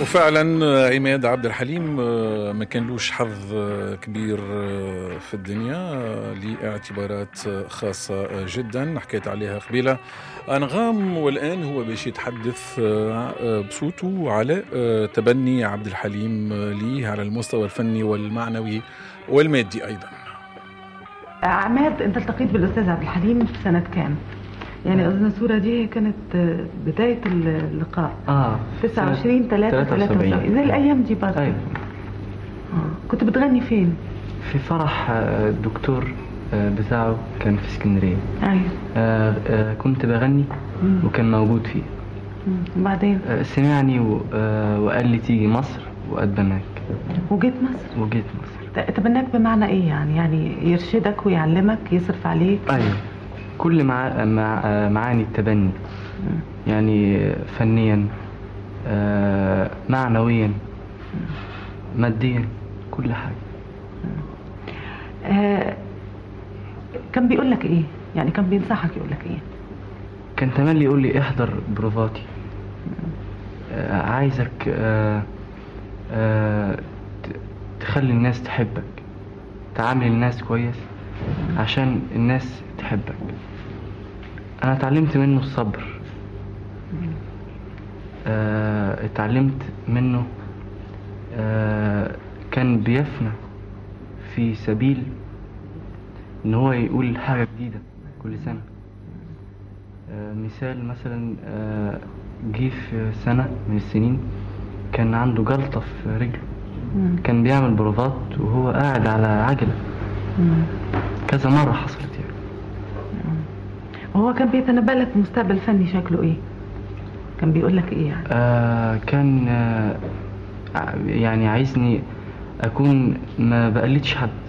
وفعلا عماد عبد الحليم ما كانلوش حظ كبير في الدنيا لاعتبارات خاصة جدا حكيت عليها قبيلة أنغام والآن هو باش يتحدث بصوته على تبني عبد الحليم ليه على المستوى الفني والمعنوي والمادي أيضا عماد انت التقيت بالاستاذ عبد الحليم في سنه كام؟ يعني اظن الصوره دي كانت بدايه اللقاء اه 29 3 73 زي الايام دي برضه ايوه آه. كنت بتغني فين؟ في فرح الدكتور بتاعه كان في اسكندريه ايوه آه آه كنت بغني مم. وكان موجود فيه وبعدين آه سمعني و- آه وقال لي تيجي مصر واتبناك وجيت مصر وجيت مصر تبناك بمعنى ايه يعني؟ يعني يرشدك ويعلمك يصرف عليك ايوه كل مع... مع... آه، معاني التبني يعني فنيا آه معنويا ماديا كل حاجه آه كان بيقول لك ايه؟ يعني كان بينصحك يقول لك ايه؟ كان تملي يقول لي احضر بروفاتي آه عايزك آه آه ت- تخلي الناس تحبك تعامل الناس كويس عشان الناس تحبك انا اتعلمت منه الصبر آه اتعلمت منه آه كان بيفنى في سبيل ان هو يقول حاجة جديدة كل سنة آه، مثال مثلا آه، جه في سنة من السنين كان عنده جلطة في رجله مم. كان بيعمل بروفات وهو قاعد على عجلة مم. كذا مرة حصلت يعني وهو كان بيتنبأ لك مستقبل فني شكله ايه؟ كان بيقول لك ايه يعني؟ آه كان آه ع- يعني عايزني أكون ما بقلدش حد